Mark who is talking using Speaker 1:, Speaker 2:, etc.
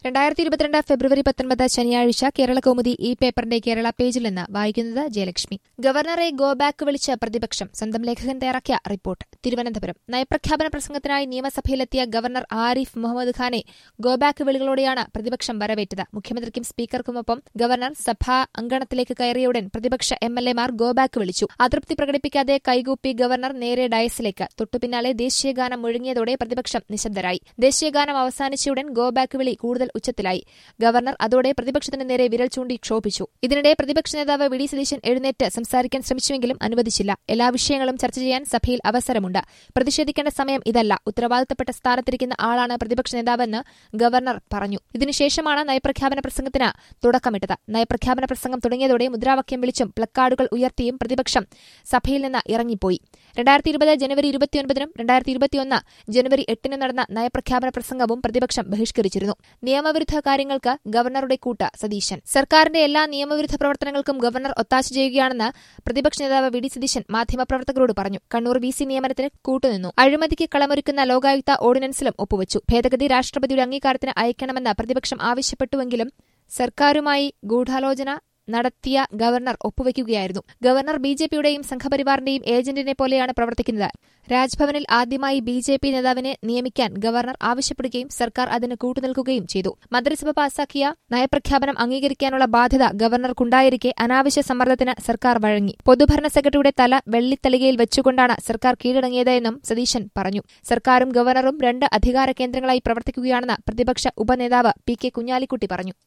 Speaker 1: രണ്ടായിരത്തി ഇരുപത്തിരണ്ട് ഫെബ്രുവരി പത്തൊൻപത് ശനിയാഴ്ച കേരള കൗമുദി ഈ പേപ്പറിന്റെ കേരള പേജിൽ നിന്ന് വായിക്കുന്നത് ജയലക്ഷ്മി ഗവർണറെ ഗോ ബാക്ക് വിളിച്ച പ്രതിപക്ഷം സ്വന്തം ലേഖകൻ തയ്യാറാക്കിയ റിപ്പോർട്ട് തിരുവനന്തപുരം നയപ്രഖ്യാപന പ്രസംഗത്തിനായി നിയമസഭയിലെത്തിയ ഗവർണർ ആരിഫ് മുഹമ്മദ് ഖാനെ ഗോ ബാക്ക് വിളികളോടെയാണ് പ്രതിപക്ഷം വരവേറ്റത് മുഖ്യമന്ത്രിക്കും സ്പീക്കർക്കുമൊപ്പം ഗവർണർ സഭാ അങ്കണത്തിലേക്ക് കയറിയുടൻ പ്രതിപക്ഷ എം എൽ എമാർ ഗോ ബാക്ക് വിളിച്ചു അതൃപ്തി പ്രകടിപ്പിക്കാതെ കൈകൂപ്പി ഗവർണർ നേരെ ഡയസിലേക്ക് തൊട്ടുപിന്നാലെ ദേശീയഗാനം മുഴങ്ങിയതോടെ പ്രതിപക്ഷം നിശബ്ദരായി ദേശീയഗാനം അവസാനിച്ചയുടൻ ഗോ ബാക്ക് വിളി കൂടുതൽ ഉച്ചത്തിലായി ഗവർണർ അതോടെ പ്രതിപക്ഷത്തിന് നേരെ വിരൽ ചൂണ്ടി ക്ഷോഭിച്ചു ഇതിനിടെ പ്രതിപക്ഷ നേതാവ് വി ഡി സതീശൻ എഴുന്നേറ്റ് സംസാരിക്കാൻ ശ്രമിച്ചുവെങ്കിലും അനുവദിച്ചില്ല എല്ലാ വിഷയങ്ങളും ചർച്ച ചെയ്യാൻ സഭയിൽ അവസരമുണ്ട് പ്രതിഷേധിക്കേണ്ട സമയം ഇതല്ല ഉത്തരവാദിത്തപ്പെട്ട സ്ഥാനത്തിരിക്കുന്ന ആളാണ് പ്രതിപക്ഷ നേതാവെന്ന് ഗവർണർ പറഞ്ഞു ഇതിനുശേഷമാണ് നയപ്രഖ്യാപന പ്രസംഗത്തിന് തുടക്കമിട്ടത് നയപ്രഖ്യാപന പ്രസംഗം തുടങ്ങിയതോടെ മുദ്രാവാക്യം വിളിച്ചും പ്ലക്കാർഡുകൾ ഉയർത്തിയും പ്രതിപക്ഷം സഭയിൽ നിന്ന് ഇറങ്ങിപ്പോയി രണ്ടായിരത്തി ഇരുപത് ജനുവരി ഇരുപത്തിയൊൻപതിനും രണ്ടായിരത്തി ഇരുപത്തിയൊന്ന് ജനുവരി എട്ടിനും നടന്ന നയപ്രഖ്യാപന പ്രസംഗവും പ്രതിപക്ഷം ബഹിഷ്കരിച്ചിരുന്നു നിയമവിരുദ്ധ കാര്യങ്ങൾക്ക് ഗവർണറുടെ കൂട്ട് സതീശൻ സർക്കാരിന്റെ എല്ലാ നിയമവിരുദ്ധ പ്രവർത്തനങ്ങൾക്കും ഗവർണർ ഒത്താശ ചെയ്യുകയാണെന്ന് പ്രതിപക്ഷ നേതാവ് വി ഡി സതീശൻ മാധ്യമപ്രവർത്തകരോട് പറഞ്ഞു കണ്ണൂർ വി സി നിയമനത്തിന് കൂട്ടുനിന്നു അഴിമതിക്ക് കളമൊരുക്കുന്ന ലോകായുക്ത ഓർഡിനൻസിലും ഒപ്പുവച്ചു ഭേദഗതി രാഷ്ട്രപതിയുടെ അംഗീകാരത്തിന് അയക്കണമെന്ന് പ്രതിപക്ഷം ആവശ്യപ്പെട്ടുവെങ്കിലും സർക്കാരുമായി ഗൂഢാലോചന നടത്തിയ ഗവർണർ ഒപ്പുവയ്ക്കുകയായിരുന്നു ഗവർണർ ബി ജെ പിയുടെയും സംഘപരിവാറിന്റെയും ഏജന്റിനെ പോലെയാണ് പ്രവർത്തിക്കുന്നത് രാജ്ഭവനിൽ ആദ്യമായി ബി ജെ പി നേതാവിനെ നിയമിക്കാൻ ഗവർണർ ആവശ്യപ്പെടുകയും സർക്കാർ അതിന് കൂട്ടുനിൽക്കുകയും ചെയ്തു മന്ത്രിസഭ പാസാക്കിയ നയപ്രഖ്യാപനം അംഗീകരിക്കാനുള്ള ബാധ്യത ഗവർണർക്കുണ്ടായിരിക്കെ അനാവശ്യ സമ്മർദ്ദത്തിന് സർക്കാർ വഴങ്ങി പൊതുഭരണ സെക്രട്ടറിയുടെ തല വെള്ളിത്തളികയിൽ വെച്ചുകൊണ്ടാണ് സർക്കാർ കീഴടങ്ങിയത് എന്നും സതീശൻ പറഞ്ഞു സർക്കാരും ഗവർണറും രണ്ട് അധികാര കേന്ദ്രങ്ങളായി പ്രവർത്തിക്കുകയാണെന്ന് പ്രതിപക്ഷ ഉപനേതാവ് പി കെ കുഞ്ഞാലിക്കുട്ടി പറഞ്ഞു